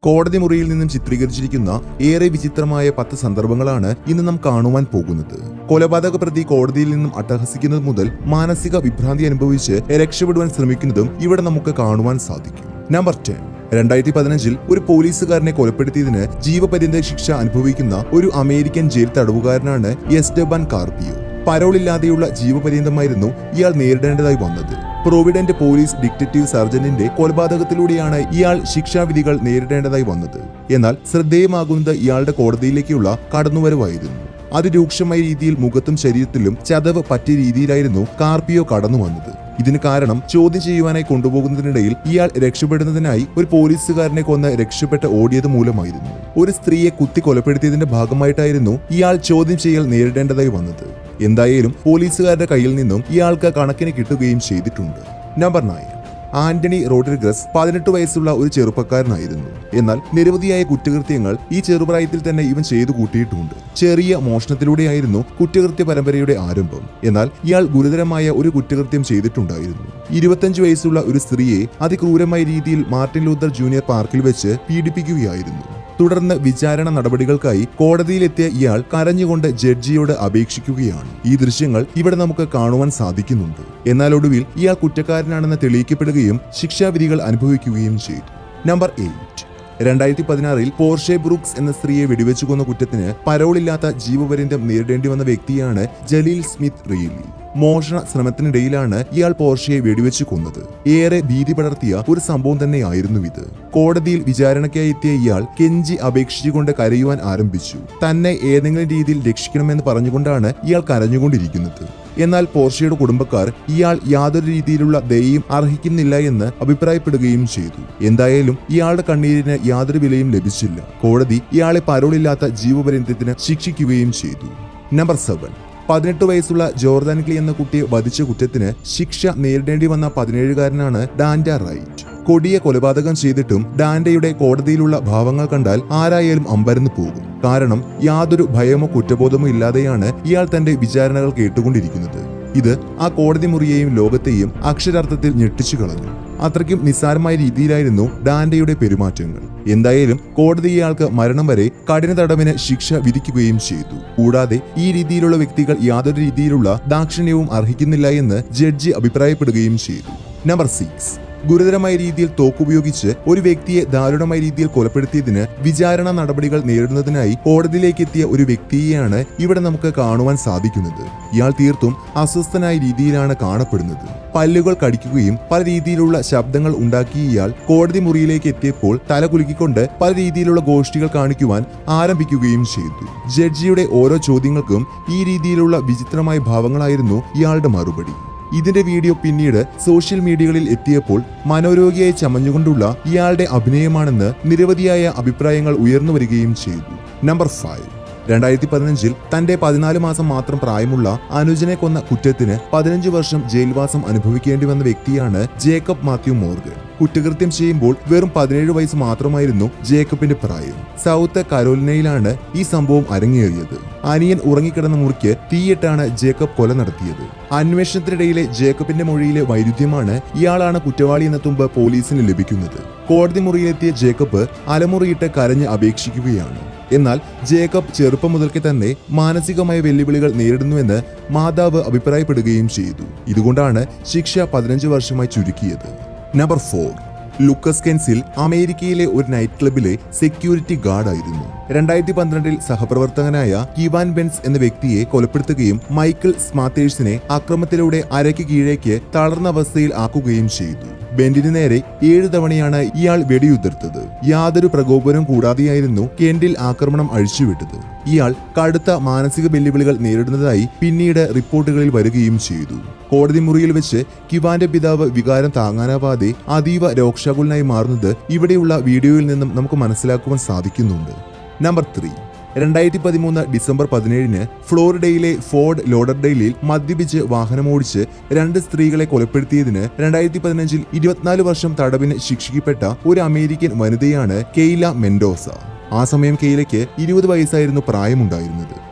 കോടതി മുറിയിൽ നിന്നും ചിത്രീകരിച്ചിരിക്കുന്ന ഏറെ വിചിത്രമായ പത്ത് സന്ദർഭങ്ങളാണ് ഇന്ന് നാം കാണുവാൻ പോകുന്നത് കൊലപാതക പ്രതി കോടതിയിൽ നിന്നും അട്ടഹസിക്കുന്നത് മുതൽ മാനസിക വിഭ്രാന്തി അനുഭവിച്ച് രക്ഷപ്പെടുവാൻ ശ്രമിക്കുന്നതും ഇവിടെ നമുക്ക് കാണുവാൻ സാധിക്കും നമ്പർ ടെൻ രണ്ടായിരത്തി പതിനഞ്ചിൽ ഒരു പോലീസുകാരനെ കൊലപ്പെടുത്തിയതിന് ജീവപര്യന്ത ശിക്ഷ അനുഭവിക്കുന്ന ഒരു അമേരിക്കൻ ജയിൽ തടവുകാരനാണ് എസ്റ്റബാൻ കാർപ്പിയോ പരോളില്ലാതെയുള്ള ജീവപര്യന്തമായിരുന്നു ഇയാൾ നേരിടേണ്ടതായി വന്നത് പ്രൊവിഡന്റ് പോലീസ് ഡിറ്റക്റ്റീവ് സർജന്റിന്റെ കൊലപാതകത്തിലൂടെയാണ് ഇയാൾ ശിക്ഷാവിധികൾ നേരിടേണ്ടതായി വന്നത് എന്നാൽ ശ്രദ്ധേയമാകുന്നത് ഇയാളുടെ കോടതിയിലേക്കുള്ള കടന്നുവരവായിരുന്നു അതിരൂക്ഷമായ രീതിയിൽ മുഖത്തും ശരീരത്തിലും ചതവ് പറ്റിയ രീതിയിലായിരുന്നു കാർപ്പിയോ കടന്നു വന്നത് ഇതിന് കാരണം ചോദ്യം ചെയ്യുവാനായി കൊണ്ടുപോകുന്നതിനിടയിൽ ഇയാൾ രക്ഷപ്പെടുന്നതിനായി ഒരു പോലീസുകാരനെ കൊന്ന് രക്ഷപ്പെട്ട് ഓടിയത് മൂലമായിരുന്നു ഒരു സ്ത്രീയെ കുത്തി കൊലപ്പെടുത്തിയതിന്റെ ഭാഗമായിട്ടായിരുന്നു ഇയാൾ ചോദ്യം ചെയ്യൽ നേരിടേണ്ടതായി വന്നത് എന്തായാലും പോലീസുകാരുടെ കയ്യിൽ നിന്നും ഇയാൾക്ക് കണക്കിന് കിട്ടുകയും ചെയ്തിട്ടുണ്ട് നമ്പർ നയൻ ആന്റണി റോഡ്രിഗസ് പതിനെട്ട് വയസ്സുള്ള ഒരു ചെറുപ്പക്കാരനായിരുന്നു എന്നാൽ നിരവധിയായ കുറ്റകൃത്യങ്ങൾ ഈ ചെറുപ്രായത്തിൽ തന്നെ ഇവൻ ചെയ്തു കൂട്ടിയിട്ടുണ്ട് ചെറിയ മോഷണത്തിലൂടെയായിരുന്നു കുറ്റകൃത്യ പരമ്പരയുടെ ആരംഭം എന്നാൽ ഇയാൾ ഗുരുതരമായ ഒരു കുറ്റകൃത്യം ചെയ്തിട്ടുണ്ടായിരുന്നു ഇരുപത്തഞ്ച് വയസ്സുള്ള ഒരു സ്ത്രീയെ അതിക്രൂരമായ രീതിയിൽ മാർട്ടിൻ ലൂതർ ജൂനിയർ പാർക്കിൽ വെച്ച് പീഡിപ്പിക്കുകയായിരുന്നു തുടർന്ന് വിചാരണ നടപടികൾക്കായി കോടതിയിലെത്തിയ ഇയാൾ കരഞ്ഞുകൊണ്ട് ജഡ്ജിയോട് അപേക്ഷിക്കുകയാണ് ഈ ദൃശ്യങ്ങൾ ഇവിടെ നമുക്ക് കാണുവാൻ സാധിക്കുന്നുണ്ട് എന്നാൽ ഒടുവിൽ ഇയാൾ കുറ്റക്കാരനാണെന്ന് തെളിയിക്കപ്പെടുകയും ശിക്ഷാവിധികൾ അനുഭവിക്കുകയും ചെയ്തു നമ്പർ എയ്റ്റ് രണ്ടായിരത്തി പതിനാറിൽ പോർഷെ ബ്രൂക്സ് എന്ന സ്ത്രീയെ വെടിവെച്ചു കൊന്ന കുറ്റത്തിന് പരോളില്ലാത്ത ജീവപര്യന്തം നേരിടേണ്ടി വന്ന വ്യക്തിയാണ് ജലീൽ സ്മിത്ത് റീലി മോഷണ ശ്രമത്തിനിടയിലാണ് ഇയാൾ പോർഷയെ വെടിവെച്ച് കൊന്നത് ഏറെ ഭീതി പടർത്തിയ ഒരു സംഭവം തന്നെയായിരുന്നു ഇത് കോടതിയിൽ വിചാരണയ്ക്കായി എത്തിയ ഇയാൾ കെഞ്ചി അപേക്ഷിച്ചുകൊണ്ട് കരയുവാൻ ആരംഭിച്ചു തന്നെ ഏതെങ്കിലും രീതിയിൽ രക്ഷിക്കണമെന്ന് പറഞ്ഞുകൊണ്ടാണ് ഇയാൾ കരഞ്ഞുകൊണ്ടിരിക്കുന്നത് എന്നാൽ പോർഷയുടെ കുടുംബക്കാർ ഇയാൾ യാതൊരു രീതിയിലുള്ള ദയയും അർഹിക്കുന്നില്ല എന്ന് അഭിപ്രായപ്പെടുകയും ചെയ്തു എന്തായാലും ഇയാളുടെ കണ്ണീരിന് യാതൊരു വിലയും ലഭിച്ചില്ല കോടതി ഇയാളെ പരോളില്ലാത്ത ജീവപര്യന്തത്തിന് ശിക്ഷിക്കുകയും ചെയ്തു നമ്പർ സെവൻ പതിനെട്ട് വയസ്സുള്ള ജോർദാൻ ക്ലി എന്ന കുട്ടിയെ വധിച്ച കുറ്റത്തിന് ശിക്ഷ നേരിടേണ്ടി വന്ന പതിനേഴുകാരനാണ് ഡാൻഡ റൈറ്റ് കൊടിയ കൊലപാതകം ചെയ്തിട്ടും ഡാൻഡയുടെ കോടതിയിലുള്ള ഭാവങ്ങൾ കണ്ടാൽ ആരായാലും അമ്പരന്ന് പോകും കാരണം യാതൊരു ഭയമോ കുറ്റബോധമോ ഇല്ലാതെയാണ് ഇയാൾ തന്റെ വിചാരണകൾ കേട്ടുകൊണ്ടിരിക്കുന്നത് ഇത് ആ കോടതി മുറിയെയും ലോകത്തെയും അക്ഷരാർത്ഥത്തിൽ ഞെട്ടിച്ചു കളഞ്ഞു അത്രയ്ക്കും നിസ്സാരമായ രീതിയിലായിരുന്നു ഡാൻഡയുടെ പെരുമാറ്റങ്ങൾ എന്തായാലും കോടതി ഇയാൾക്ക് മരണം വരെ കഠിന തടവിന് ശിക്ഷ വിധിക്കുകയും ചെയ്തു കൂടാതെ ഈ രീതിയിലുള്ള വ്യക്തികൾ യാതൊരു രീതിയിലുള്ള ദാക്ഷിണ്യവും അർഹിക്കുന്നില്ല എന്ന് ജഡ്ജി അഭിപ്രായപ്പെടുകയും ചെയ്തു നമ്പർ സിക്സ് ഗുരുതരമായ രീതിയിൽ തോക്കുപയോഗിച്ച് ഒരു വ്യക്തിയെ ദാരുണമായ രീതിയിൽ കൊലപ്പെടുത്തിയതിന് വിചാരണ നടപടികൾ നേരിടുന്നതിനായി കോടതിയിലേക്ക് എത്തിയ ഒരു വ്യക്തിയെയാണ് ഇവിടെ നമുക്ക് കാണുവാൻ സാധിക്കുന്നത് ഇയാൾ തീർത്തും അസ്വസ്ഥനായ രീതിയിലാണ് കാണപ്പെടുന്നത് പല്ലുകൾ കടിക്കുകയും പല രീതിയിലുള്ള ശബ്ദങ്ങൾ ഉണ്ടാക്കിയ ഇയാൾ കോടതി മുറിയിലേക്ക് എത്തിയപ്പോൾ തല കുലുക്കിക്കൊണ്ട് പല രീതിയിലുള്ള ഗോഷ്ഠികൾ കാണിക്കുവാൻ ആരംഭിക്കുകയും ചെയ്തു ജഡ്ജിയുടെ ഓരോ ചോദ്യങ്ങൾക്കും ഈ രീതിയിലുള്ള വിചിത്രമായ ഭാവങ്ങളായിരുന്നു ഇയാളുടെ മറുപടി ഇതിന്റെ വീഡിയോ പിന്നീട് സോഷ്യൽ മീഡിയകളിൽ എത്തിയപ്പോൾ മനോരോഗിയായി ചമഞ്ഞുകൊണ്ടുള്ള ഇയാളുടെ അഭിനയമാണെന്ന് നിരവധിയായ അഭിപ്രായങ്ങൾ ഉയർന്നു വരികയും ചെയ്തു നമ്പർ ഫൈവ് രണ്ടായിരത്തി പതിനഞ്ചിൽ തന്റെ പതിനാല് മാസം മാത്രം പ്രായമുള്ള അനുജനെ കൊന്ന കുറ്റത്തിന് പതിനഞ്ച് വർഷം ജയിൽവാസം അനുഭവിക്കേണ്ടി വന്ന വ്യക്തിയാണ് ജേക്കബ് മാത്യു മോർഗൻ കുറ്റകൃത്യം ചെയ്യുമ്പോൾ വെറും പതിനേഴ് വയസ്സ് മാത്രമായിരുന്നു ജേക്കബിന്റെ പ്രായം സൗത്ത് കരോലിനയിലാണ് ഈ സംഭവം അരങ്ങേറിയത് അനിയൻ ഉറങ്ങിക്കിടന്ന മുറിക്ക് തീയിട്ടാണ് ജേക്കബ് കൊല നടത്തിയത് അന്വേഷണത്തിനിടയിലെ ജേക്കബിന്റെ മൊഴിയിലെ വൈരുദ്ധ്യമാണ് ഇയാളാണ് കുറ്റവാളി എന്ന തുമ്പ് പോലീസിന് ലഭിക്കുന്നത് കോടതി മുറിയിലെത്തിയ ജേക്കബ് അലമുറിയിട്ട് കരഞ്ഞ് അപേക്ഷിക്കുകയാണ് എന്നാൽ ജേക്കബ് ചെറുപ്പം മുതൽക്കേ തന്നെ മാനസികമായ വെല്ലുവിളികൾ നേരിടുന്നുവെന്ന് മാതാവ് അഭിപ്രായപ്പെടുകയും ചെയ്തു ഇതുകൊണ്ടാണ് ശിക്ഷ പതിനഞ്ച് വർഷമായി ചുരുക്കിയത് നമ്പർ ഫോർ ലുക്കസ് കെൻസിൽ അമേരിക്കയിലെ ഒരു നൈറ്റ് ക്ലബിലെ സെക്യൂരിറ്റി ഗാർഡായിരുന്നു രണ്ടായിരത്തി പന്ത്രണ്ടിൽ സഹപ്രവർത്തകനായ കിവാൻ ബെൻസ് എന്ന വ്യക്തിയെ കൊലപ്പെടുത്തുകയും മൈക്കിൾ സ്മാത്തേഴ്സിനെ അക്രമത്തിലൂടെ അരയ്ക്ക് കീഴേക്ക് തളർന്ന അവസ്ഥയിൽ ആക്കുകയും ചെയ്തു ബെന്റിന് നേരെ ഏഴു തവണയാണ് ഇയാൾ വെടിയുതിർത്തത് യാതൊരു പ്രകോപനവും കൂടാതെയായിരുന്നു കെന്റിൽ ആക്രമണം അഴിച്ചുവിട്ടത് ഇയാൾ കടുത്ത മാനസിക വെല്ലുവിളികൾ നേരിടുന്നതായി പിന്നീട് റിപ്പോർട്ടുകളിൽ വരികയും ചെയ്തു കോടതി മുറിയിൽ വെച്ച് കിവാന്റെ പിതാവ് വികാരം താങ്ങാനാവാതെ അതീവ രോക്ഷാകുലനായി മാറുന്നത് ഇവിടെയുള്ള വീഡിയോയിൽ നിന്നും നമുക്ക് മനസ്സിലാക്കുവാൻ സാധിക്കുന്നുണ്ട് നമ്പർ ത്രീ രണ്ടായിരത്തി പതിമൂന്ന് ഡിസംബർ പതിനേഴിന് ഫ്ലോറിഡയിലെ ഫോർഡ് ലോഡർഡെയിലിൽ മദ്യപിച്ച് വാഹനമോടിച്ച് രണ്ട് സ്ത്രീകളെ കൊലപ്പെടുത്തിയതിന് രണ്ടായിരത്തി പതിനഞ്ചിൽ ഇരുപത്തിനാല് വർഷം തടവിന് ശിക്ഷിക്കപ്പെട്ട ഒരു അമേരിക്കൻ വനിതയാണ് കെയ്ല മെൻഡോസ ആ സമയം കെയ്ലയ്ക്ക് ഇരുപത് വയസ്സായിരുന്നു പ്രായമുണ്ടായിരുന്നത്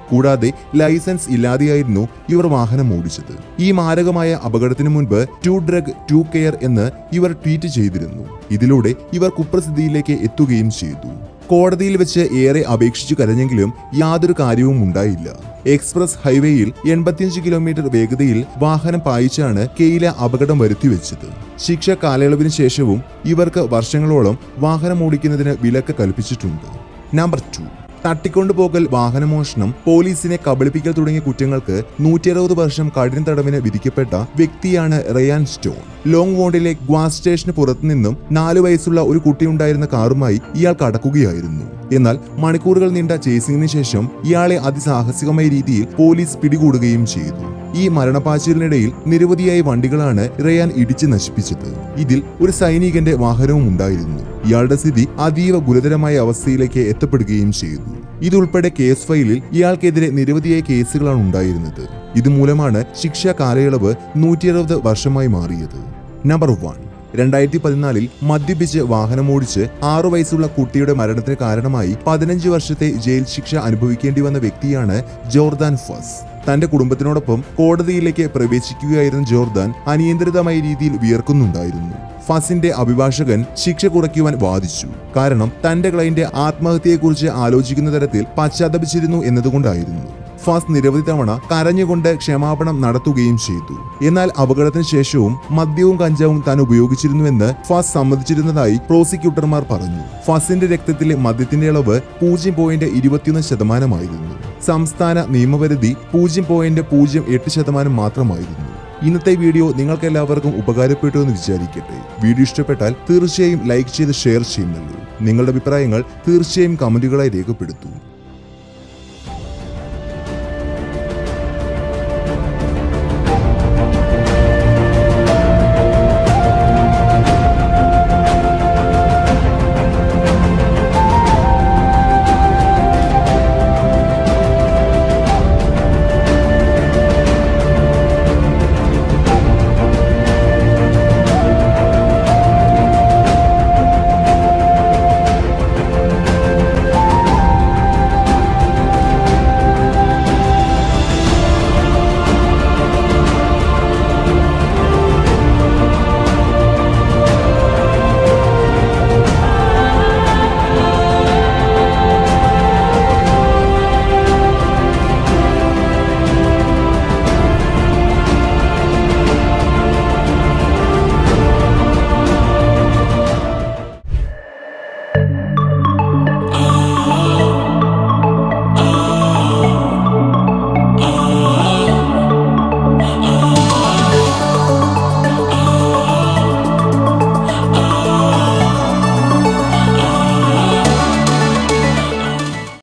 കൂടാതെ ലൈസൻസ് ഇല്ലാതെയായിരുന്നു ഇവർ വാഹനം ഓടിച്ചത് ഈ മാരകമായ അപകടത്തിന് മുൻപ് ടു ഡ്രഗ് ടു കെയർ എന്ന് ഇവർ ട്വീറ്റ് ചെയ്തിരുന്നു ഇതിലൂടെ ഇവർ കുപ്രസിദ്ധിയിലേക്ക് എത്തുകയും ചെയ്തു കോടതിയിൽ വെച്ച് ഏറെ അപേക്ഷിച്ചു കരഞ്ഞെങ്കിലും യാതൊരു കാര്യവും ഉണ്ടായില്ല എക്സ്പ്രസ് ഹൈവേയിൽ എൺപത്തിയഞ്ച് കിലോമീറ്റർ വേഗതയിൽ വാഹനം പായിച്ചാണ് കെയില അപകടം വരുത്തിവെച്ചത് ശിക്ഷ കാലയളവിന് ശേഷവും ഇവർക്ക് വർഷങ്ങളോളം വാഹനം ഓടിക്കുന്നതിന് വിലക്ക് കൽപ്പിച്ചിട്ടുണ്ട് നമ്പർ ടു തട്ടിക്കൊണ്ടുപോകൽ വാഹനമോഷണം പോലീസിനെ കബളിപ്പിക്കൽ തുടങ്ങിയ കുറ്റങ്ങൾക്ക് നൂറ്റി അറുപത് വർഷം കഠിന തടവിന് വിധിക്കപ്പെട്ട വ്യക്തിയാണ് റയാൻ സ്റ്റോൺ ലോങ് വോണ്ടിലെ ഗ്വാസ് സ്റ്റേഷന് പുറത്തുനിന്നും നാലു വയസ്സുള്ള ഒരു കുട്ടിയുണ്ടായിരുന്ന കാറുമായി ഇയാൾ കടക്കുകയായിരുന്നു എന്നാൽ മണിക്കൂറുകൾ നീണ്ട ചേസിംഗിന് ശേഷം ഇയാളെ അതിസാഹസികമായ രീതിയിൽ പോലീസ് പിടികൂടുകയും ചെയ്തു ഈ മരണപ്പാച്ചിലിനിടയിൽ നിരവധിയായ വണ്ടികളാണ് റയാൻ ഇടിച്ച് നശിപ്പിച്ചത് ഇതിൽ ഒരു സൈനികന്റെ വാഹനവും ഉണ്ടായിരുന്നു ഇയാളുടെ സ്ഥിതി അതീവ ഗുരുതരമായ അവസ്ഥയിലേക്ക് എത്തപ്പെടുകയും ചെയ്തു ഇതുൾപ്പെടെ കേസ് ഫയലിൽ ഇയാൾക്കെതിരെ നിരവധിയായ കേസുകളാണ് ഉണ്ടായിരുന്നത് ഇതുമൂലമാണ് ശിക്ഷാ കാലയളവ് നൂറ്റി അറുപത് വർഷമായി മാറിയത് നമ്പർ വൺ രണ്ടായിരത്തി പതിനാലിൽ മദ്യപിച്ച് വാഹനമോടിച്ച് ആറു വയസ്സുള്ള കുട്ടിയുടെ മരണത്തിന് കാരണമായി പതിനഞ്ച് വർഷത്തെ ജയിൽ ശിക്ഷ അനുഭവിക്കേണ്ടി വന്ന വ്യക്തിയാണ് ജോർദാൻ ഫസ് തന്റെ കുടുംബത്തിനോടൊപ്പം കോടതിയിലേക്ക് പ്രവേശിക്കുകയായിരുന്ന ജോർദാൻ അനിയന്ത്രിതമായ രീതിയിൽ വിയർക്കുന്നുണ്ടായിരുന്നു ഫസിന്റെ അഭിഭാഷകൻ ശിക്ഷ കുറയ്ക്കുവാൻ വാദിച്ചു കാരണം തന്റെ ക്ലയന്റ് ആത്മഹത്യയെക്കുറിച്ച് ആലോചിക്കുന്ന തരത്തിൽ പശ്ചാത്തപിച്ചിരുന്നു എന്നതുകൊണ്ടായിരുന്നു ഫാസ് നിരവധി തവണ കരഞ്ഞുകൊണ്ട് ക്ഷമാപണം നടത്തുകയും ചെയ്തു എന്നാൽ അപകടത്തിന് ശേഷവും മദ്യവും കഞ്ചാവും താൻ ഉപയോഗിച്ചിരുന്നുവെന്ന് ഫാസ് സമ്മതിച്ചിരുന്നതായി പ്രോസിക്യൂട്ടർമാർ പറഞ്ഞു ഫാസിന്റെ രക്തത്തിലെ മദ്യത്തിന്റെ അളവ് പൂജ്യം പോയിന്റ് ഇരുപത്തിയൊന്ന് ശതമാനമായിരുന്നു സംസ്ഥാന നിയമപരിധി പൂജ്യം പോയിന്റ് പൂജ്യം എട്ട് ശതമാനം മാത്രമായിരുന്നു ഇന്നത്തെ വീഡിയോ നിങ്ങൾക്ക് എല്ലാവർക്കും ഉപകാരപ്പെട്ടു എന്ന് വിചാരിക്കട്ടെ വീഡിയോ ഇഷ്ടപ്പെട്ടാൽ തീർച്ചയായും ലൈക്ക് ചെയ്ത് ഷെയർ ചെയ്യുമല്ലോ നിങ്ങളുടെ അഭിപ്രായങ്ങൾ തീർച്ചയായും കമന്റുകളായി രേഖപ്പെടുത്തൂ